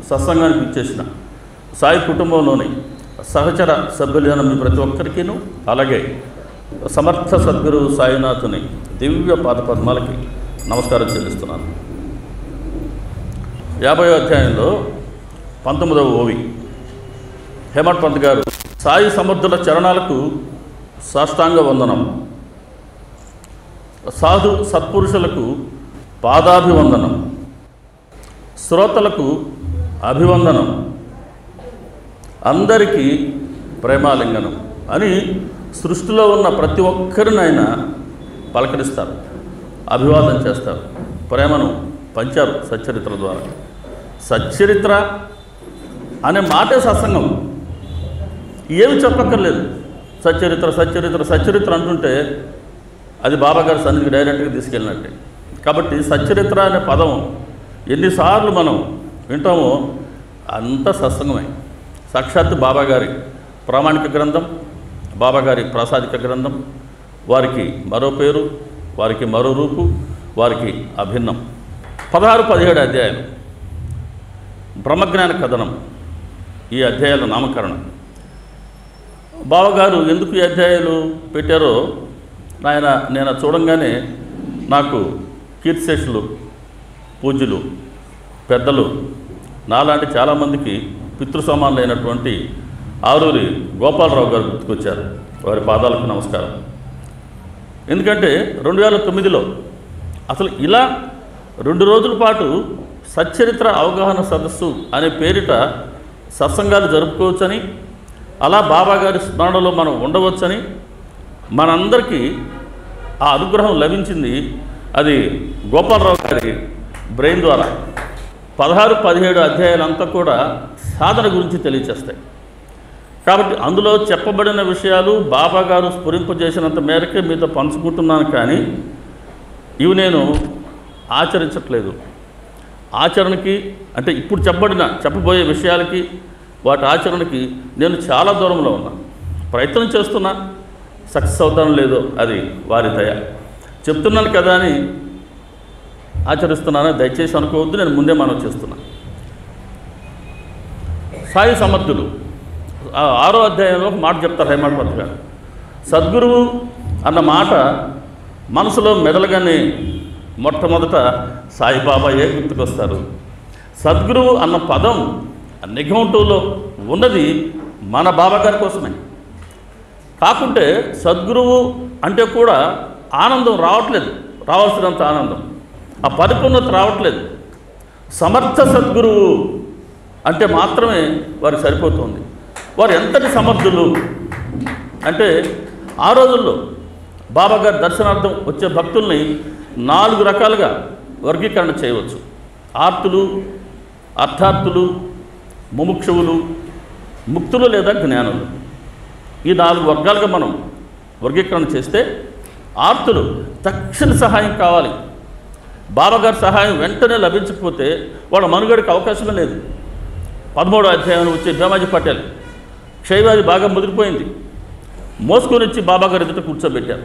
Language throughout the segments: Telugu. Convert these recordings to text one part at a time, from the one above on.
సత్సంగానికి ఇచ్చేసిన సాయి కుటుంబంలోని సహచర సభ్యులైన మీ ప్రతి ఒక్కరికిను అలాగే సమర్థ సద్గురు సాయినాథుని దివ్య పాద పద్మాలకి నమస్కారం చెల్లిస్తున్నాను యాభై అధ్యాయంలో పంతొమ్మిదవ ఓవి హేమంత్ పంత్ గారు సాయి సమర్థుల చరణాలకు సాష్టాంగ వందనం సాధు సత్పురుషులకు పాదాభివందనం శ్రోతలకు అభివందనం అందరికీ ప్రేమాలింగనం అని సృష్టిలో ఉన్న ప్రతి ఒక్కరినైనా పలకరిస్తారు అభివాదం చేస్తారు ప్రేమను పంచారు సచ్చరిత్ర ద్వారా సచ్చరిత్ర అనే మాటే సత్సంగం ఏమి చెప్పక్కర్లేదు సచ్చరిత్ర సచ్చరిత్ర సచ్చరిత్ర అంటుంటే అది బాబాగారి సన్నిధికి డైరెక్ట్గా తీసుకెళ్ళినట్టే కాబట్టి సచ్చరిత్ర అనే పదం ఎన్నిసార్లు మనం వింటామో అంత సత్సంగమే సాక్షాత్తు బాబాగారి ప్రామాణిక గ్రంథం బాబాగారి ప్రాసాదిక గ్రంథం వారికి మరో పేరు వారికి మరో రూపు వారికి అభిన్నం పదహారు పదిహేడు అధ్యాయాలు బ్రహ్మజ్ఞాన కథనం ఈ అధ్యాయాల నామకరణం బావగారు ఎందుకు ఈ అధ్యాయాలు పెట్టారో ఆయన నేను అది చూడంగానే నాకు కీర్తిశేషులు పూజ్యులు పెద్దలు నాలాంటి చాలామందికి పితృ సమానులైనటువంటి ఆరూరి గోపాలరావు గారు గుర్తుకొచ్చారు వారి పాదాలకు నమస్కారం ఎందుకంటే రెండు వేల తొమ్మిదిలో అసలు ఇలా రెండు రోజుల పాటు సచ్చరిత్ర అవగాహన సదస్సు అనే పేరిట సత్సంగాలు జరుపుకోవచ్చని అలా బాబాగారి స్మరణలో మనం ఉండవచ్చని మనందరికీ ఆ అనుగ్రహం లభించింది అది గోపాలరావు గారి బ్రెయిన్ ద్వారా పదహారు పదిహేడు అధ్యాయాలంతా కూడా సాధన గురించి తెలియచేస్తాయి కాబట్టి అందులో చెప్పబడిన విషయాలు బాబా గారు స్ఫురింపజేసినంత మేరకే మీతో పంచుకుంటున్నాను కానీ ఇవి నేను ఆచరించట్లేదు ఆచరణకి అంటే ఇప్పుడు చెప్పబడిన చెప్పబోయే విషయాలకి వాటి ఆచరణకి నేను చాలా దూరంలో ఉన్నా ప్రయత్నం చేస్తున్నా సక్సెస్ అవుతాను లేదో అది వారి దయ చెప్తున్నాను కదా అని ఆచరిస్తున్నాను దయచేసి అనుకోవద్దు నేను ముందే మనం చేస్తున్నా సాయి సమర్థులు ఆ ఆరో అధ్యాయంలో ఒక మాట చెప్తారు హైమాడ్ గారు సద్గురువు అన్న మాట మనసులో మెదలగానే మొట్టమొదట సాయిబాబాయే గుర్తుకొస్తారు సద్గురువు అన్న పదం నిఘంటువులో ఉన్నది మన బాబాగారి కోసమే కాకుంటే సద్గురువు అంటే కూడా ఆనందం రావట్లేదు రావాల్సినంత ఆనందం ఆ పరిపూర్ణత రావట్లేదు సమర్థ సద్గురువు అంటే మాత్రమే వారికి సరిపోతుంది వారు ఎంతటి సమర్థులు అంటే ఆ రోజుల్లో బాబాగారి దర్శనార్థం వచ్చే భక్తుల్ని నాలుగు రకాలుగా వర్గీకరణ చేయవచ్చు ఆర్తులు అర్థార్థులు ముముక్షువులు ముక్తులు లేదా జ్ఞానులు ఈ నాలుగు వర్గాలుగా మనం వర్గీకరణ చేస్తే ఆర్తులు తక్షణ సహాయం కావాలి బాబాగారి సహాయం వెంటనే లభించకపోతే వాళ్ళ మనుగడికి అవకాశమే లేదు పదమూడో అధ్యాయంలో వచ్చే భీమాజీ పటేల్ క్షయవ్యాధి బాగా ముదిరిపోయింది మోసుకొని వచ్చి బాబాగారి ఎదుట కూర్చోబెట్టారు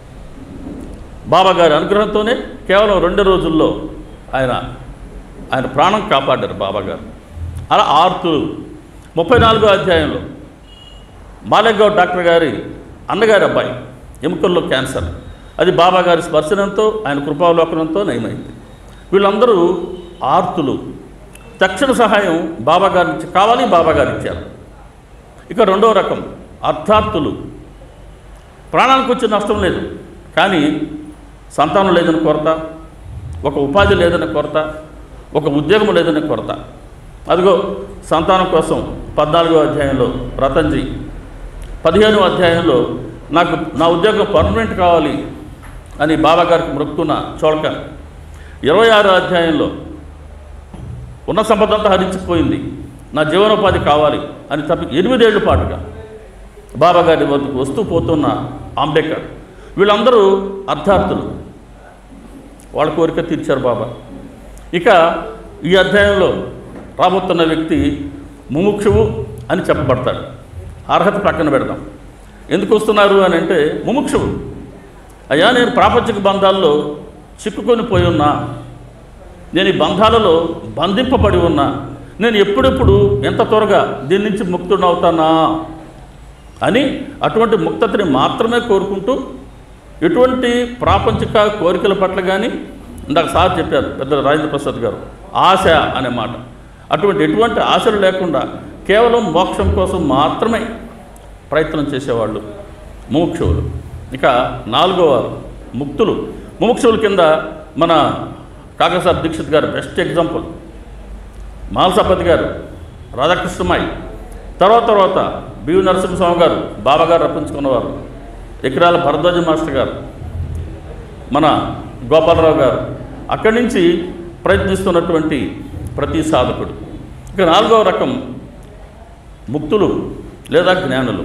బాబాగారి అనుగ్రహంతోనే కేవలం రెండు రోజుల్లో ఆయన ఆయన ప్రాణం కాపాడారు బాబాగారు అలా ఆర్తులు ముప్పై నాలుగో అధ్యాయంలో మాలెగావ్ డాక్టర్ గారి అన్నగారి అబ్బాయి ఎముకల్లో క్యాన్సర్ అది బాబాగారి స్పర్శనంతో ఆయన కృపావలోకనంతో నయమైంది వీళ్ళందరూ ఆర్తులు తక్షణ సహాయం బాబాగారి నుంచి కావాలి బాబాగారు ఇచ్చారు ఇక రెండో రకం అర్థార్థులు ప్రాణానికి వచ్చే నష్టం లేదు కానీ సంతానం లేదని కొరత ఒక ఉపాధి లేదని కొరత ఒక ఉద్యోగం లేదని కొరత అదిగో సంతానం కోసం పద్నాలుగో అధ్యాయంలో రతన్జీ పదిహేనో అధ్యాయంలో నాకు నా ఉద్యోగం పర్మనెంట్ కావాలి అని బాబాగారికి మొక్కున్న చోళక ఇరవై ఆరో అధ్యాయంలో ఉన్న సంపద అంతా హరించిపోయింది నా జీవనోపాధి కావాలి అని తప్పి ఎనిమిదేళ్ల పాటుగా బాబాగారి వద్దకు వస్తూ పోతున్న అంబేద్కర్ వీళ్ళందరూ అర్థార్థులు వాళ్ళ కోరిక తీర్చారు బాబా ఇక ఈ అధ్యాయంలో రాబోతున్న వ్యక్తి ముముక్షువు అని చెప్పబడతాడు అర్హత పక్కన పెడదాం ఎందుకు వస్తున్నారు అని అంటే ముముక్షువు అయ్యా నేను ప్రాపంచిక బంధాల్లో చిక్కుకొని పోయి ఉన్నా నేను ఈ బంధాలలో బంధింపబడి ఉన్నా నేను ఎప్పుడెప్పుడు ఎంత త్వరగా దీని నుంచి ముక్తుడు అవుతానా అని అటువంటి ముక్తతని మాత్రమే కోరుకుంటూ ఎటువంటి ప్రాపంచిక కోరికల పట్ల కానీ ఇందాక సార్ చెప్పారు పెద్ద రాజేంద్ర ప్రసాద్ గారు ఆశ అనే మాట అటువంటి ఎటువంటి ఆశలు లేకుండా కేవలం మోక్షం కోసం మాత్రమే ప్రయత్నం చేసేవాళ్ళు ముముక్షువులు ఇక నాలుగో వారు ముక్తులు ముముక్షువుల కింద మన కాకసాబ్ దీక్షిత్ గారు బెస్ట్ ఎగ్జాంపుల్ మాల్సపతి గారు రాధాకృష్ణమాయి తర్వాత తర్వాత బివి నరసింహస్వామి గారు బాబా గారు రప్పించుకున్నవారు ఎకరాల భరద్వాజ మాస్టర్ గారు మన గోపాలరావు గారు అక్కడి నుంచి ప్రయత్నిస్తున్నటువంటి ప్రతి సాధకుడు ఇక నాలుగవ రకం ముక్తులు లేదా జ్ఞానులు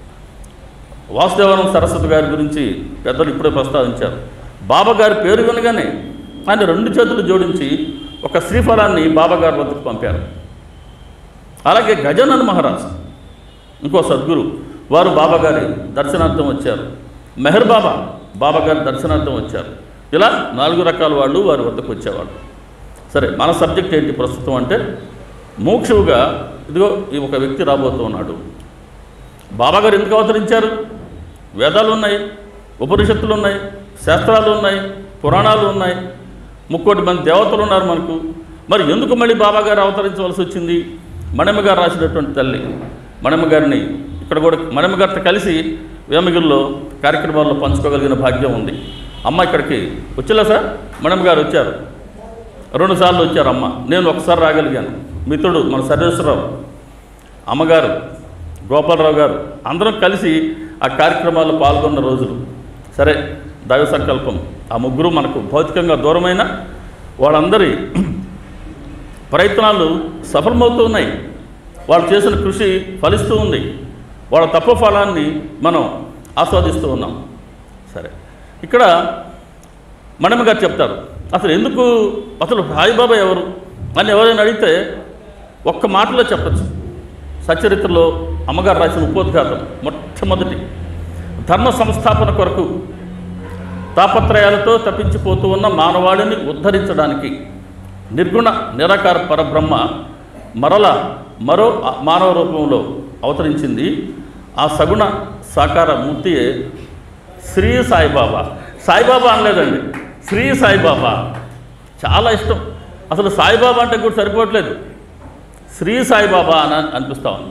వాసుదేవనం సరస్వతి గారి గురించి పెద్దలు ఇప్పుడే ప్రస్తావించారు బాబా గారి పేరు వినగానే ఆయన రెండు చేతులు జోడించి ఒక శ్రీఫలాన్ని బాబా గారి వద్దకు పంపారు అలాగే గజానన్ మహారాజ్ ఇంకో సద్గురు వారు బాబా గారి దర్శనార్థం వచ్చారు మెహర్ బాబా బాబా గారి దర్శనార్థం వచ్చారు ఇలా నాలుగు రకాల వాళ్ళు వారి వద్దకు వచ్చేవాళ్ళు సరే మన సబ్జెక్ట్ ఏంటి ప్రస్తుతం అంటే మోక్షువుగా ఇదిగో ఈ ఒక వ్యక్తి రాబోతూ ఉన్నాడు బాబా గారు ఎందుకు అవతరించారు వేదాలు ఉన్నాయి ఉపనిషత్తులు ఉన్నాయి శాస్త్రాలు ఉన్నాయి పురాణాలు ఉన్నాయి ముక్కోటి మంది దేవతలు ఉన్నారు మనకు మరి ఎందుకు మళ్ళీ బాబా గారు అవతరించవలసి వచ్చింది మణిమ గారు రాసినటువంటి తల్లి మణిమ గారిని ఇక్కడ కూడా మణిమ గారితో కలిసి వేమగిరిలో కార్యక్రమాల్లో పంచుకోగలిగిన భాగ్యం ఉంది అమ్మ ఇక్కడికి వచ్చేలా సార్ మణిమ గారు వచ్చారు రెండుసార్లు వచ్చారు అమ్మ నేను ఒకసారి రాగలిగాను మిత్రుడు మన సర్వేశ్వరరావు అమ్మగారు గోపాలరావు గారు అందరం కలిసి ఆ కార్యక్రమాల్లో పాల్గొన్న రోజులు సరే దైవ సంకల్పం ఆ ముగ్గురు మనకు భౌతికంగా దూరమైన వాళ్ళందరి ప్రయత్నాలు సఫలమవుతూ ఉన్నాయి వాళ్ళు చేసిన కృషి ఫలిస్తూ ఉంది వాళ్ళ తప్ప ఫలాన్ని మనం ఆస్వాదిస్తూ ఉన్నాం సరే ఇక్కడ మణిమ గారు చెప్తారు అసలు ఎందుకు అసలు సాయిబాబా ఎవరు అని ఎవరైనా అడిగితే ఒక్క మాటలో చెప్పచ్చు సచరిత్రలో అమ్మగారు రాసిన ఉపోద్ఘాతం మొట్టమొదటి ధర్మ సంస్థాపన కొరకు తాపత్రయాలతో తప్పించిపోతూ ఉన్న మానవాళిని ఉద్ధరించడానికి నిర్గుణ నిరాకార పరబ్రహ్మ మరల మరో మానవ రూపంలో అవతరించింది ఆ సగుణ సాకార మూర్తియే శ్రీ సాయిబాబా సాయిబాబా అనలేదండి శ్రీ సాయిబాబా చాలా ఇష్టం అసలు సాయిబాబా అంటే కూడా సరిపోవట్లేదు శ్రీ సాయిబాబా అని అనిపిస్తా ఉంది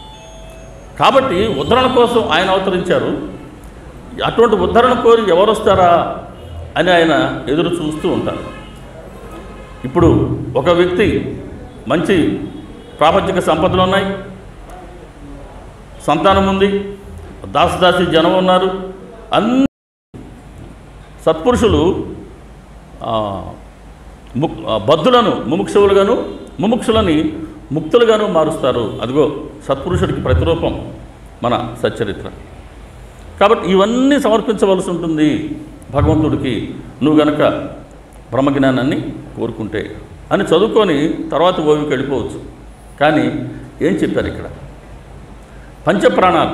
కాబట్టి ఉద్ధరణ కోసం ఆయన అవతరించారు అటువంటి ఉద్ధరణ కోరి ఎవరు వస్తారా అని ఆయన ఎదురు చూస్తూ ఉంటారు ఇప్పుడు ఒక వ్యక్తి మంచి ప్రాపంచిక సంపదలు ఉన్నాయి సంతానం ఉంది దాసదాసి జనం ఉన్నారు అన్ని సత్పురుషులు ఆ, ముక్ ఆ, బద్ధులను ముముక్షువులుగాను ముముక్షులని ముక్తులుగాను మారుస్తారు అదిగో సత్పురుషుడికి ప్రతిరూపం మన సచ్చరిత్ర కాబట్టి ఇవన్నీ సమర్పించవలసి ఉంటుంది భగవంతుడికి నువ్వు గనక బ్రహ్మజ్ఞానాన్ని కోరుకుంటే అని చదువుకొని తర్వాత ఓవికి వెళ్ళిపోవచ్చు కానీ ఏం చెప్పారు ఇక్కడ పంచప్రాణాలు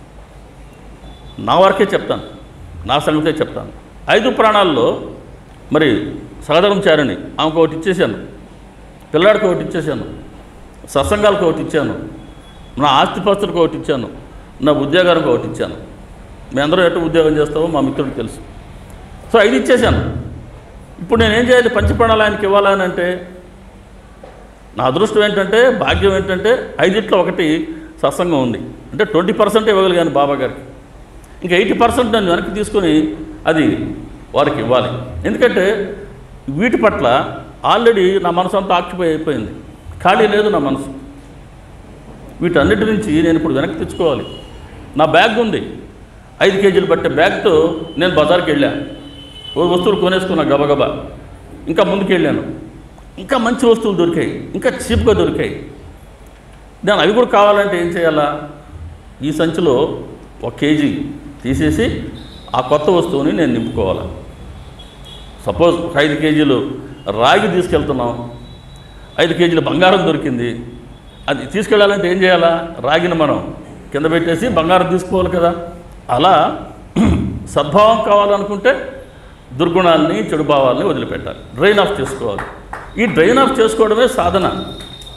నా వరకే చెప్తాను నా సంగతే చెప్తాను ఐదు ప్రాణాల్లో మరి సహధరం చారిణి ఆమెకు ఒకటి ఇచ్చేసాను పిల్లాడికి ఒకటి ఇచ్చేసాను సత్సంగాలకు ఒకటి ఇచ్చాను నా ఆస్తిపాస్తులకు ఒకటి ఇచ్చాను నా ఉద్యోగానికి ఒకటి ఇచ్చాను మీ అందరూ ఎటు ఉద్యోగం చేస్తావో మా మిత్రుడికి తెలుసు సో ఐదు ఇచ్చేసాను ఇప్పుడు నేనేం చేయాలి పంచప్రాణాలు ఆయనకి ఇవ్వాలని అంటే నా అదృష్టం ఏంటంటే భాగ్యం ఏంటంటే ఐదిట్లో ఒకటి సత్సంగం ఉంది అంటే ట్వంటీ పర్సెంట్ ఇవ్వగలిగాను బాబా గారికి ఇంకా ఎయిటీ పర్సెంట్ నన్ను వెనక్కి తీసుకొని అది వారికి ఇవ్వాలి ఎందుకంటే వీటి పట్ల ఆల్రెడీ నా మనసు అంతా ఆక్యుపై అయిపోయింది ఖాళీ లేదు నా మనసు వీటన్నిటి నుంచి నేను ఇప్పుడు వెనక్కి తెచ్చుకోవాలి నా బ్యాగ్ ఉంది ఐదు కేజీలు పట్టే బ్యాగ్తో నేను బజార్కి వెళ్ళా ఓ వస్తువులు కొనేసుకున్నా గబగబా ఇంకా ముందుకు వెళ్ళాను ఇంకా మంచి వస్తువులు దొరికాయి ఇంకా చీప్గా దొరికాయి నేను అవి కూడా కావాలంటే ఏం చేయాలా ఈ సంచిలో ఒక కేజీ తీసేసి ఆ కొత్త వస్తువుని నేను నింపుకోవాలి సపోజ్ ఒక ఐదు కేజీలు రాగి తీసుకెళ్తున్నాం ఐదు కేజీలు బంగారం దొరికింది అది తీసుకెళ్ళాలంటే ఏం చేయాలా రాగిని మనం కింద పెట్టేసి బంగారం తీసుకోవాలి కదా అలా సద్భావం కావాలనుకుంటే దుర్గుణాలని చెడు భావాలని వదిలిపెట్టాలి డ్రైన్ ఆఫ్ చేసుకోవాలి ఈ డ్రైన్ ఆఫ్ చేసుకోవడమే సాధన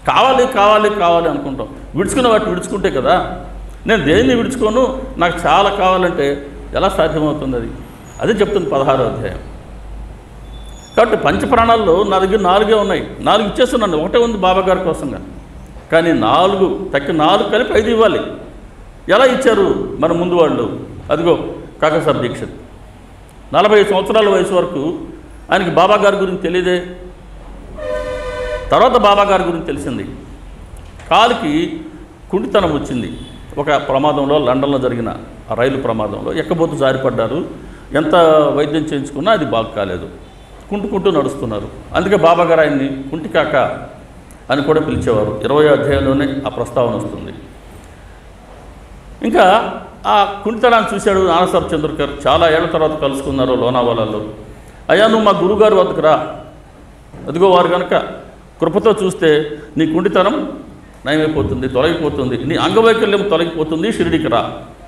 కావాలి కావాలి కావాలి అనుకుంటాం విడుచుకున్న వాటిని విడుచుకుంటే కదా నేను దేన్ని విడుచుకోను నాకు చాలా కావాలంటే ఎలా సాధ్యమవుతుంది అది అదే చెప్తుంది పదహారో అధ్యాయం కాబట్టి పంచప్రాణాల్లో నా దగ్గర నాలుగే ఉన్నాయి నాలుగు ఇచ్చేస్తున్నాను ఒకటే ఉంది బాబా గారి కోసంగా కానీ నాలుగు తక్కి నాలుగు కలిపి ఐదు ఇవ్వాలి ఎలా ఇచ్చారు మన ముందు వాళ్ళు అదిగో కాకసాబ్ దీక్షిత్ నలభై సంవత్సరాల వయసు వరకు ఆయనకి బాబా గారి గురించి తెలియదే తర్వాత బాబా గారి గురించి తెలిసింది కాలుకి కుంటితనం వచ్చింది ఒక ప్రమాదంలో లండన్లో జరిగిన ఆ రైలు ప్రమాదంలో ఎక్కబోతు జారిపడ్డారు ఎంత వైద్యం చేయించుకున్నా అది బాగు కాలేదు కుంటుకుంటూ నడుస్తున్నారు అందుకే బాబా గారు ఆయన్ని కుంటికాక అని కూడా పిలిచేవారు ఇరవై అధ్యాయంలోనే ఆ ప్రస్తావన వస్తుంది ఇంకా ఆ కుంటితనాన్ని చూశాడు నానాసాబ్ చంద్రకర్ చాలా ఏళ్ల తర్వాత కలుసుకున్నారు లోనావాలాలో అయ్యా నువ్వు మా గురుగారు వద్దకు రా అదిగో వారు కనుక కృపతో చూస్తే నీ కుండితనం నయమైపోతుంది తొలగిపోతుంది నీ అంగవైకల్యం తొలగిపోతుంది షిరిడికి రా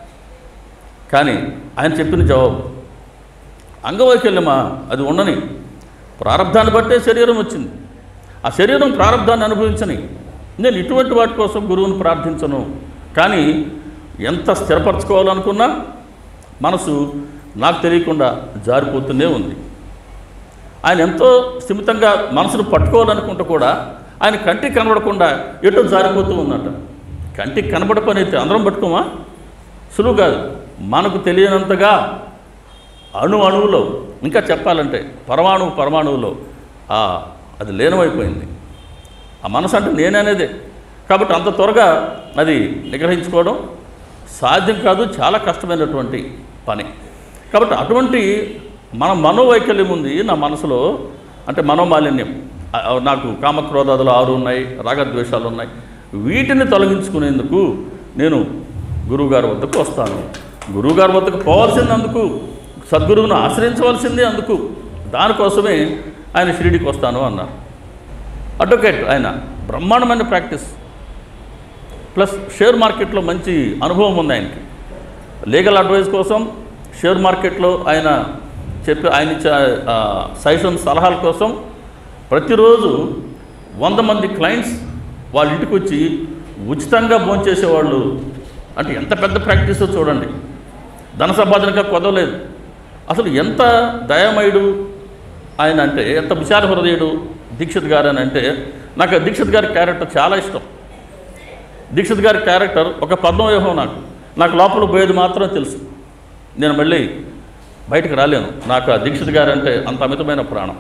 కానీ ఆయన చెప్పిన జవాబు అంగవైకల్యమా అది ఉండని ప్రారంధాన్ని బట్టే శరీరం వచ్చింది ఆ శరీరం ప్రారంధాన్ని అనుభవించని నేను ఇటువంటి వాటి కోసం గురువుని ప్రార్థించను కానీ ఎంత స్థిరపరచుకోవాలనుకున్నా మనసు నాకు తెలియకుండా జారిపోతూనే ఉంది ఆయన ఎంతో స్థిమితంగా మనసును పట్టుకోవాలనుకుంటూ కూడా ఆయన కంటికి కనబడకుండా ఎటో జారిపోతూ ఉన్నట్ట కంటికి కనబడ పని అయితే అందరం పట్టుకోమా సులువు కాదు మనకు తెలియనంతగా అణు అణువులో ఇంకా చెప్పాలంటే పరమాణువు పరమాణువులో ఆ అది లీనమైపోయింది ఆ మనసు అంటే నేననేదే కాబట్టి అంత త్వరగా అది నిగ్రహించుకోవడం సాధ్యం కాదు చాలా కష్టమైనటువంటి పని కాబట్టి అటువంటి మన మనోవైకల్యం ఉంది నా మనసులో అంటే మనోమాలిన్యం ఆ, ఆ, నాకు కామక్రోధాదులు ఆరు ఉన్నాయి రాగద్వేషాలు ఉన్నాయి వీటిని తొలగించుకునేందుకు నేను గురువుగారి వద్దకు వస్తాను గురువుగారి వద్దకు పోవాల్సింది అందుకు సద్గురువును ఆశ్రయించవలసిందే అందుకు దానికోసమే ఆయన షిరిడికి వస్తాను అన్నారు అడ్వకేట్ ఆయన బ్రహ్మాండమైన ప్రాక్టీస్ ప్లస్ షేర్ మార్కెట్లో మంచి అనుభవం ఉంది ఆయనకి లీగల్ అడ్వైస్ కోసం షేర్ మార్కెట్లో ఆయన చెప్పి ఆయన ఇచ్చే సజెషన్ సలహాల కోసం ప్రతిరోజు వంద మంది క్లయింట్స్ వాళ్ళ ఇంటికి వచ్చి ఉచితంగా భోంచేసేవాళ్ళు అంటే ఎంత పెద్ద ప్రాక్టీసో చూడండి ధన సంపాదనగా కొదవలేదు అసలు ఎంత దయామయుడు ఆయన అంటే ఎంత విశాల హృదయుడు దీక్షిత్ గారు అని అంటే నాకు ఆ దీక్షిత్ గారి క్యారెక్టర్ చాలా ఇష్టం దీక్షిత్ గారి క్యారెక్టర్ ఒక పద్మవ్యూహం నాకు నాకు లోపల పోయేది మాత్రం తెలుసు నేను మళ్ళీ బయటకు రాలేను నాకు ఆ దీక్షిత్ గారు అంటే అంత అమితమైన ప్రాణం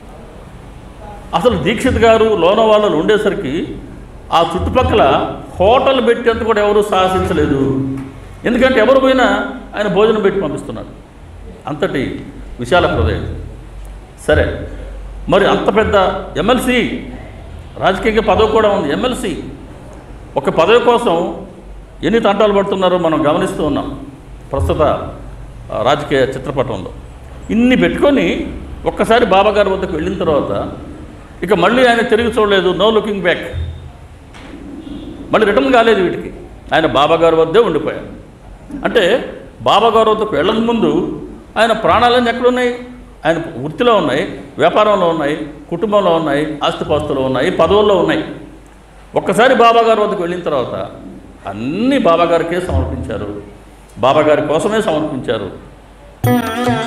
అసలు దీక్షిత్ గారు లోన వాళ్ళు ఉండేసరికి ఆ చుట్టుపక్కల హోటల్ పెట్టేంత కూడా ఎవరు సాహసించలేదు ఎందుకంటే ఎవరు పోయినా ఆయన భోజనం పెట్టి పంపిస్తున్నాడు అంతటి విశాల హృదయం సరే మరి అంత పెద్ద ఎమ్మెల్సీ రాజకీయ పదవి కూడా ఉంది ఎమ్మెల్సీ ఒక పదవి కోసం ఎన్ని తంటాలు పడుతున్నారో మనం గమనిస్తూ ఉన్నాం ప్రస్తుత ఆ, రాజకీయ చిత్రపటంలో ఇన్ని పెట్టుకొని ఒక్కసారి బాబాగారి వద్దకు వెళ్ళిన తర్వాత ఇక మళ్ళీ ఆయన తిరిగి చూడలేదు నో లుకింగ్ బ్యాక్ మళ్ళీ రిటర్న్ కాలేదు వీటికి ఆయన బాబాగారి వద్దే ఉండిపోయారు అంటే బాబాగారి వద్దకు వెళ్ళక ముందు ఆయన ప్రాణాలన్నీ ఎక్కడున్నాయి ఆయన వృత్తిలో ఉన్నాయి వ్యాపారంలో ఉన్నాయి కుటుంబంలో ఉన్నాయి ఆస్తిపాస్తులు ఉన్నాయి పదవుల్లో ఉన్నాయి ఒక్కసారి బాబాగారి వద్దకు వెళ్ళిన తర్వాత అన్నీ బాబాగారికే సమర్పించారు బాబాగారి కోసమే సమర్పించారు